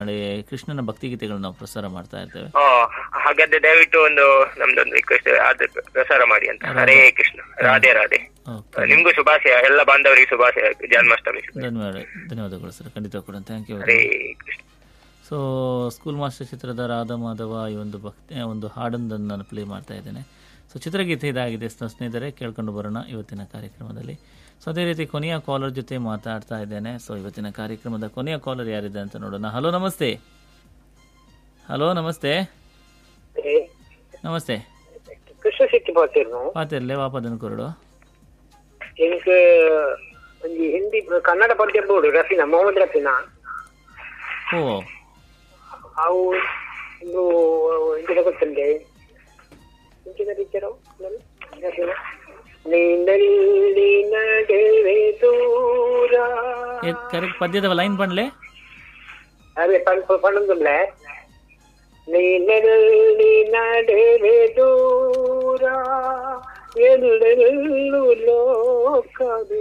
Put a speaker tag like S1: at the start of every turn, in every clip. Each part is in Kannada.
S1: ಕಡೆ ಕೃಷ್ಣನ ಭಕ್ತಿಗೀತೆಗಳನ್ನ ನಾವು ಪ್ರಸಾರ ಮಾಡ್ತಾ ಇರ್ತೇವೆ
S2: ಆ, ಹಾಗಾದ್ರೆ ದಯವಿಟ್ಟು ಒಂದು ನಮ್ದೊಂದು ರಿಕ್ವೆಸ್ಟ್ ಅದು ಪ್ರಸಾರ ಮಾಡಿ ಅಂತ ಹರೇ ಕೃಷ್ಣ ರಾಧೆ ರಾಧೆ
S1: ಓಕೆ
S2: ನಿಮ್ಗೂ ಶುಭಾಶಯ ಎಲ್ಲ ಬಾಂಧವರಿಗೆ ಶುಭಾಶಯ ಜನ್ಮಾಷ್ಟಮಿ ಶುಭ
S1: ಧನ್ಯವಾದ ಧನ್ಯವಾದಗಳು ಸರ್ ಖಂಡಿತ ಕೂಡ thank you
S2: Hare Krishna
S1: so school master ಚಿತ್ರದ ರಾಧ ಮಾಧವ ಈ ಒಂದು ಭಕ್ತಿ ಒಂದು ಹಾಡೊಂದನ್ನು ನಾನು ಪ್ಲೇ ಮಾಡ್ತಾ ಇದ್ದೇನೆ ಸೊ ಚಿತ್ರಗೀತೆ ಇದಾಗಿದೆ ಸ್ನ- ಸ್ನೇಹಿತರೆ ಕೇಳ್ಕೊಂಡು ಬರೋಣ ಇವತ್ತಿನ ಕಾರ್ಯಕ್ರಮದಲ್ಲಿ ಸೊ ಅದೇ ರೀತಿ ಕೊನೆಯ ಕಾಲರ್ ಜೊತೆ ಮಾತಾಡ್ತಾ ಇದ್ದೇನೆ ಸೊ ಇವತ್ತಿನ ಕಾರ್ಯಕ್ರಮದ ಕೊನೆಯ ಕಾಲರ್ ಯಾರಿದೆ ಅಂತ ನೋಡೋಣ ಹಲೋ ನಮಸ್ತೆ ಹಲೋ ನಮಸ್ತೆ ನಮಸ್ತೆ
S3: ಕೃಷ್ಣ ಶೆಟ್ಟಿ ಪಾತಿರ್ನು
S1: ಪಾತಿರ್ಲೆ ವಾಪದನ ಕೊರಡು
S3: എനിക്ക് ಒಂಜಿ ಹಿಂದಿ ಕನ್ನಡ ಪದ್ಯ ಬೋಡು ರಫೀನಾ ಮೊಹಮ್ಮದ್ ರಫೀನಾ
S1: ಓ
S3: ಅವು ಒಂದು ಇಂಚಿನ ಗೊತ್ತಂದೆ ಇಂಚಿನ ಟೀಚರು ರಫೀನಾ ನೀನಲ್ಲಿ ನಡೆವೆ ದೂರ
S1: ಕರೆಕ್ಟ್ ಪದ್ಯದ ಲೈನ್ ಪಂಡ್ಲೆ
S3: ಅದೇ ಪಣ್ ಪಣ್ಣೊಂದುಂಬ್ಲೆ ನೀನಲ್ಲಿ ನಡೆವೆ ದೂರ ಎಲ್ಲೆಲ್ಲೂ ಲೋಕವೇ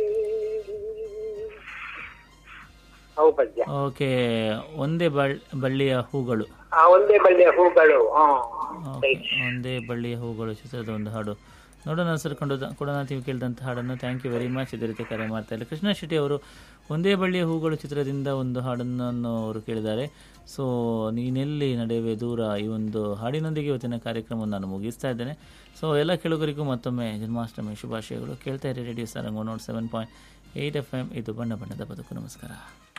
S3: ಅವು ಪದ್ಯ
S1: ಓಕೆ ಒಂದೇ ಬಳ್ ಬಳ್ಳಿಯ ಹೂಗಳು
S3: ಆ ಒಂದೇ ಬಳ್ಳಿಯ ಹೂಗಳು ಹಾ
S1: ಓಕೆ ಒಂದೇ ಬಳ್ಳಿಯ ಹೂಗಳು ಚಿತ್ರದ ಒಂದು ಹಾಡು ನೋಡೋಣ ಸರ್ ಕೊಂಡು ಕೂಡ ನೀವು ಕೇಳಿದಂಥ ಹಾಡನ್ನು ಥ್ಯಾಂಕ್ ಯು ವೆರಿ ಮಚ್ ಇದೇ ರೀತಿ ಕರೆ ಮಾಡ್ತಾ ಇಲ್ಲ ಕೃಷ್ಣ ಶೆಟ್ಟಿ ಅವರು ಒಂದೇ ಬಳ್ಳಿಯ ಹೂಗಳು ಚಿತ್ರದಿಂದ ಒಂದು ಹಾಡನ್ನು ಅವರು ಕೇಳಿದ್ದಾರೆ ಸೊ ನೀನೆಲ್ಲಿ ನಡೆಯುವೆ ದೂರ ಈ ಒಂದು ಹಾಡಿನೊಂದಿಗೆ ಇವತ್ತಿನ ಕಾರ್ಯಕ್ರಮವನ್ನು ನಾನು ಮುಗಿಸ್ತಾ ಇದ್ದೇನೆ ಸೊ ಎಲ್ಲ ಕೇಳುಗರಿಗೂ ಮತ್ತೊಮ್ಮೆ ಜನ್ಮಾಷ್ಟಮಿ ಶುಭಾಶಯಗಳು ಕೇಳ್ತಾ ಇರಿ radio Sarang one nought seven point eight F M ಇದು ಬಣ್ಣ ಬಣ್ಣದ ಬದುಕು ನಮಸ್ಕಾರ